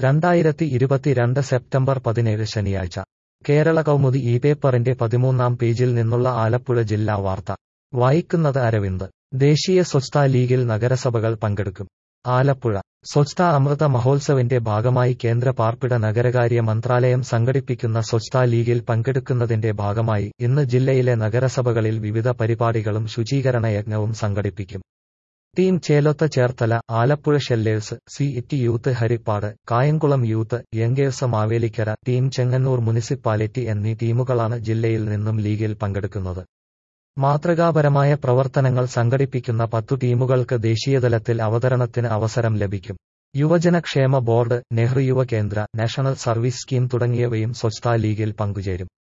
രണ്ടായിരത്തി ഇരുപത്തിരണ്ട് സെപ്റ്റംബർ പതിനേഴ് ശനിയാഴ്ച കേരള കൗമുദി ഈ പേപ്പറിന്റെ പതിമൂന്നാം പേജിൽ നിന്നുള്ള ആലപ്പുഴ ജില്ലാ വാർത്ത വായിക്കുന്നത് അരവിന്ദ് ദേശീയ സ്വച്ഛതാ ലീഗിൽ നഗരസഭകൾ പങ്കെടുക്കും ആലപ്പുഴ സ്വച്ഛതാ അമൃത മഹോത്സവിന്റെ ഭാഗമായി കേന്ദ്ര പാർപ്പിട നഗരകാര്യ മന്ത്രാലയം സംഘടിപ്പിക്കുന്ന സ്വച്ഛതാ ലീഗിൽ പങ്കെടുക്കുന്നതിന്റെ ഭാഗമായി ഇന്ന് ജില്ലയിലെ നഗരസഭകളിൽ വിവിധ പരിപാടികളും ശുചീകരണ യജ്ഞവും സംഘടിപ്പിക്കും ടീം ചേലൊത്ത ചേർത്തല ആലപ്പുഴ ഷെല്ലേഴ്സ് സി ഇറ്റി യൂത്ത് ഹരിപ്പാട് കായംകുളം യൂത്ത് യങ്കേഴ്സ് മാവേലിക്കര ടീം ചെങ്ങന്നൂർ മുനിസിപ്പാലിറ്റി എന്നീ ടീമുകളാണ് ജില്ലയിൽ നിന്നും ലീഗിൽ പങ്കെടുക്കുന്നത് മാതൃകാപരമായ പ്രവർത്തനങ്ങൾ സംഘടിപ്പിക്കുന്ന പത്തു ടീമുകൾക്ക് ദേശീയതലത്തിൽ അവതരണത്തിന് അവസരം ലഭിക്കും യുവജനക്ഷേമ ബോർഡ് നെഹ്റു യുവ കേന്ദ്ര നാഷണൽ സർവീസ് സ്കീം തുടങ്ങിയവയും സ്വച്ഛതാ ലീഗിൽ പങ്കുചേരും